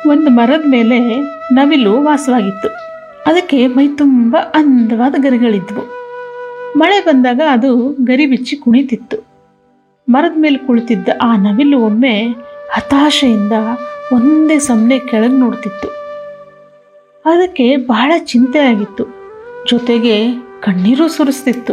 ಒಂದು ಮರದ ಮೇಲೆ ನವಿಲು ವಾಸವಾಗಿತ್ತು ಅದಕ್ಕೆ ಮೈ ತುಂಬ ಅಂದವಾದ ಗರಿಗಳಿದ್ವು ಮಳೆ ಬಂದಾಗ ಅದು ಗರಿ ಬಿಚ್ಚಿ ಕುಣಿತಿತ್ತು ಮರದ ಮೇಲೆ ಕುಳಿತಿದ್ದ ಆ ನವಿಲು ಒಮ್ಮೆ ಹತಾಶೆಯಿಂದ ಒಂದೇ ಸಮನೆ ಕೆಳಗೆ ನೋಡ್ತಿತ್ತು ಅದಕ್ಕೆ ಬಹಳ ಚಿಂತೆ ಆಗಿತ್ತು ಜೊತೆಗೆ ಕಣ್ಣೀರು ಸುರಿಸ್ತಿತ್ತು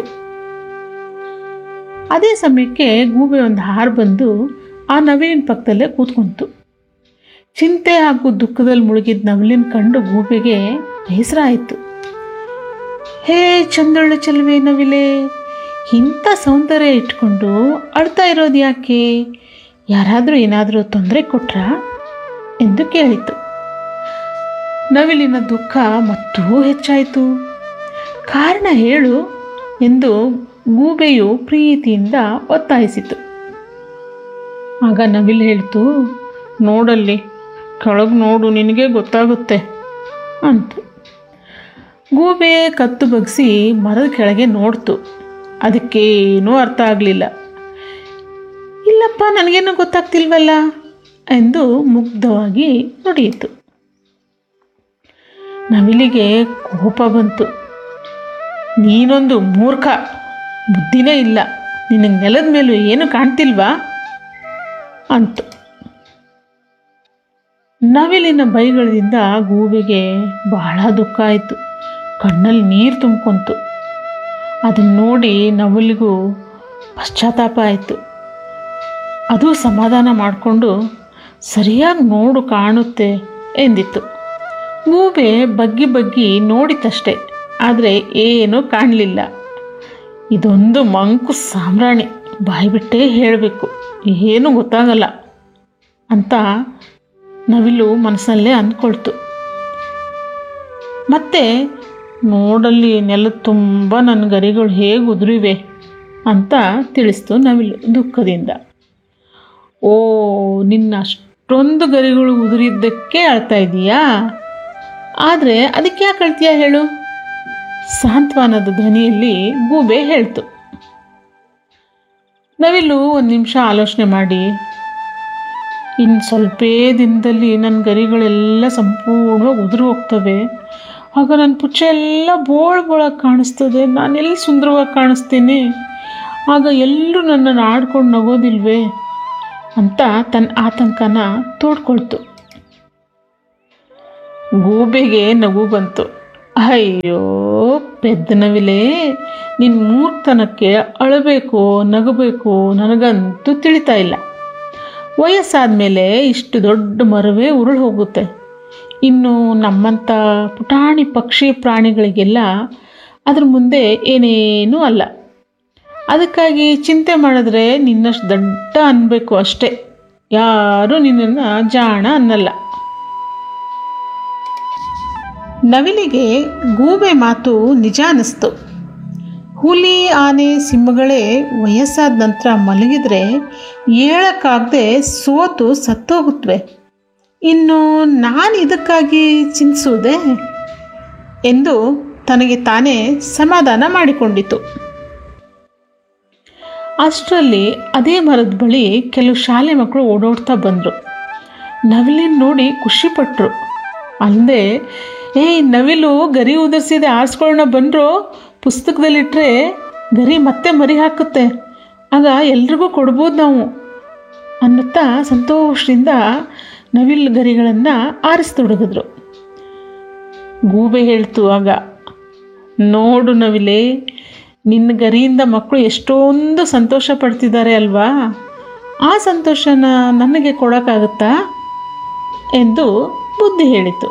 ಅದೇ ಸಮಯಕ್ಕೆ ಗೂಬೆ ಒಂದು ಹಾರು ಬಂದು ಆ ನವಿಲಿನ ಪಕ್ಕದಲ್ಲೇ ಕೂತ್ಕೊಂತು ಚಿಂತೆ ಹಾಗೂ ದುಃಖದಲ್ಲಿ ಮುಳುಗಿದ ನವಿಲಿನ ಕಂಡು ಗೂಬೆಗೆ ಬೇಸರ ಆಯಿತು ಹೇ ಚಂದೊಳ್ಳೆ ಚೆಲುವೆ ನವಿಲೆ ಇಂಥ ಸೌಂದರ್ಯ ಇಟ್ಕೊಂಡು ಅಳ್ತಾ ಇರೋದು ಯಾಕೆ ಯಾರಾದರೂ ಏನಾದರೂ ತೊಂದರೆ ಕೊಟ್ರಾ ಎಂದು ಕೇಳಿತು ನವಿಲಿನ ದುಃಖ ಮತ್ತೂ ಹೆಚ್ಚಾಯಿತು ಕಾರಣ ಹೇಳು ಎಂದು ಗೂಬೆಯು ಪ್ರೀತಿಯಿಂದ ಒತ್ತಾಯಿಸಿತು ಆಗ ನವಿಲು ಹೇಳ್ತು ನೋಡಲ್ಲಿ ಕೆಳಗೆ ನೋಡು ನಿನಗೆ ಗೊತ್ತಾಗುತ್ತೆ ಅಂತು ಗೂಬೆ ಕತ್ತು ಬಗ್ಸಿ ಮರದ ಕೆಳಗೆ ನೋಡ್ತು ಅದಕ್ಕೇನೂ ಅರ್ಥ ಆಗಲಿಲ್ಲ ಇಲ್ಲಪ್ಪ ನನಗೇನು ಗೊತ್ತಾಗ್ತಿಲ್ವಲ್ಲ ಎಂದು ಮುಗ್ಧವಾಗಿ ನುಡಿಯಿತು ನವಿಲಿಗೆ ಕೋಪ ಬಂತು ನೀನೊಂದು ಮೂರ್ಖ ಬುದ್ಧಿನೇ ಇಲ್ಲ ನಿನಗೆ ನೆಲದ ಮೇಲೂ ಏನು ಕಾಣ್ತಿಲ್ವಾ ಅಂತು ನವಿಲಿನ ಬೈಗಳಿಂದ ಗೂಬೆಗೆ ಬಹಳ ದುಃಖ ಆಯಿತು ಕಣ್ಣಲ್ಲಿ ನೀರು ತುಂಬ್ಕೊಂತು ಅದನ್ನು ನೋಡಿ ನವಿಲಿಗೂ ಪಶ್ಚಾತ್ತಾಪ ಆಯಿತು ಅದು ಸಮಾಧಾನ ಮಾಡಿಕೊಂಡು ಸರಿಯಾಗಿ ನೋಡು ಕಾಣುತ್ತೆ ಎಂದಿತ್ತು ಗೂಬೆ ಬಗ್ಗಿ ಬಗ್ಗಿ ನೋಡಿತಷ್ಟೆ ಆದರೆ ಏನೂ ಕಾಣಲಿಲ್ಲ ಇದೊಂದು ಮಂಕು ಸಾಮ್ರಾಣಿ ಬಾಯ್ಬಿಟ್ಟೇ ಹೇಳಬೇಕು ಏನೂ ಗೊತ್ತಾಗಲ್ಲ ಅಂತ ನವಿಲು ಮನಸ್ಸಲ್ಲೇ ಅಂದ್ಕೊಳ್ತು ಮತ್ತೆ ನೋಡಲ್ಲಿ ನೆಲದ ತುಂಬ ನನ್ನ ಗರಿಗಳು ಹೇಗೆ ಉದುರಿವೆ ಅಂತ ತಿಳಿಸ್ತು ನವಿಲು ದುಃಖದಿಂದ ಓ ನಿನ್ನ ಅಷ್ಟೊಂದು ಗರಿಗಳು ಉದುರಿದ್ದಕ್ಕೆ ಅಳ್ತಾ ಇದೀಯಾ ಆದರೆ ಅದಕ್ಕೆ ಯಾಕೆ ಅಳ್ತೀಯ ಹೇಳು ಸಾಂತ್ವನದ ಧ್ವನಿಯಲ್ಲಿ ಗೂಬೆ ಹೇಳ್ತು ನವಿಲು ಒಂದು ನಿಮಿಷ ಆಲೋಚನೆ ಮಾಡಿ ಇನ್ನು ಸ್ವಲ್ಪೇ ದಿನದಲ್ಲಿ ನನ್ನ ಗರಿಗಳೆಲ್ಲ ಸಂಪೂರ್ಣವಾಗಿ ಉದುರು ಹೋಗ್ತವೆ ಆಗ ನನ್ನ ಪುಚ್ಚ ಎಲ್ಲ ಬೋಳ್ ಬೋಳಾಗಿ ಕಾಣಿಸ್ತದೆ ನಾನೆಲ್ಲಿ ಸುಂದರವಾಗಿ ಕಾಣಿಸ್ತೀನಿ ಆಗ ಎಲ್ಲರೂ ನನ್ನನ್ನು ಆಡ್ಕೊಂಡು ನಗೋದಿಲ್ವೇ ಅಂತ ತನ್ನ ಆತಂಕನ ತೋಡ್ಕೊಳ್ತು ಗೂಬೆಗೆ ನಗು ಬಂತು ಅಯ್ಯೋ ಪೆದ್ದ ನವಿಲೆ ನಿನ್ನ ಮೂರ್ತನಕ್ಕೆ ಅಳಬೇಕು ನಗಬೇಕು ನನಗಂತೂ ತಿಳಿತಾ ಇಲ್ಲ ವಯಸ್ಸಾದ ಮೇಲೆ ಇಷ್ಟು ದೊಡ್ಡ ಮರವೇ ಉರುಳು ಹೋಗುತ್ತೆ ಇನ್ನು ನಮ್ಮಂಥ ಪುಟಾಣಿ ಪಕ್ಷಿ ಪ್ರಾಣಿಗಳಿಗೆಲ್ಲ ಅದ್ರ ಮುಂದೆ ಏನೇನೂ ಅಲ್ಲ ಅದಕ್ಕಾಗಿ ಚಿಂತೆ ಮಾಡಿದ್ರೆ ನಿನ್ನಷ್ಟು ದೊಡ್ಡ ಅನ್ಬೇಕು ಅಷ್ಟೇ ಯಾರೂ ನಿನ್ನನ್ನು ಜಾಣ ಅನ್ನಲ್ಲ ನವಿಲಿಗೆ ಗೂಬೆ ಮಾತು ನಿಜ ಅನ್ನಿಸ್ತು ಹುಲಿ ಆನೆ ಸಿಂಹಗಳೇ ವಯಸ್ಸಾದ ನಂತರ ಮಲಗಿದ್ರೆ ಏಳಕ್ಕಾಗದೆ ಸೋತು ಸತ್ತೋಗುತ್ತವೆ ಇನ್ನು ನಾನು ಇದಕ್ಕಾಗಿ ಚಿಂತಿಸುವುದೇ ಎಂದು ತನಗೆ ತಾನೇ ಸಮಾಧಾನ ಮಾಡಿಕೊಂಡಿತು ಅಷ್ಟರಲ್ಲಿ ಅದೇ ಮರದ ಬಳಿ ಕೆಲವು ಶಾಲೆ ಮಕ್ಕಳು ಓಡೋಡ್ತಾ ಬಂದರು ನವಿಲಿನ ನೋಡಿ ಖುಷಿಪಟ್ಟರು ಅಲ್ಲದೆ ಏಯ್ ನವಿಲು ಗರಿ ಉದುರಿಸಿದೆ ಆರಿಸ್ಕೊಳ್ಳೋಣ ಬಂದರು ಪುಸ್ತಕದಲ್ಲಿಟ್ಟರೆ ಗರಿ ಮತ್ತೆ ಮರಿ ಹಾಕುತ್ತೆ ಆಗ ಎಲ್ರಿಗೂ ಕೊಡ್ಬೋದು ನಾವು ಅನ್ನುತ್ತಾ ಸಂತೋಷದಿಂದ ನವಿಲು ಗರಿಗಳನ್ನು ಆರಿಸ್ತೊಡಗಿದ್ರು ಗೂಬೆ ಹೇಳ್ತು ಆಗ ನೋಡು ನವಿಲೆ ನಿನ್ನ ಗರಿಯಿಂದ ಮಕ್ಕಳು ಎಷ್ಟೊಂದು ಸಂತೋಷ ಪಡ್ತಿದ್ದಾರೆ ಅಲ್ವಾ ಆ ಸಂತೋಷನ ನನಗೆ ಕೊಡೋಕ್ಕಾಗುತ್ತಾ ಎಂದು ಬುದ್ಧಿ ಹೇಳಿತು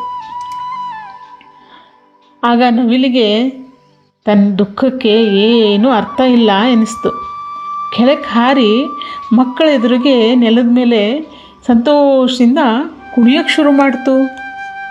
ಆಗ ನವಿಲಿಗೆ ತನ್ನ ದುಃಖಕ್ಕೆ ಏನೂ ಅರ್ಥ ಇಲ್ಲ ಎನಿಸ್ತು ಕೆಳಕ್ಕೆ ಹಾರಿ ಮಕ್ಕಳ ಎದುರಿಗೆ ನೆಲದ ಮೇಲೆ ಸಂತೋಷದಿಂದ ಕುಣಿಯೋಕ್ಕೆ ಶುರು ಮಾಡ್ತು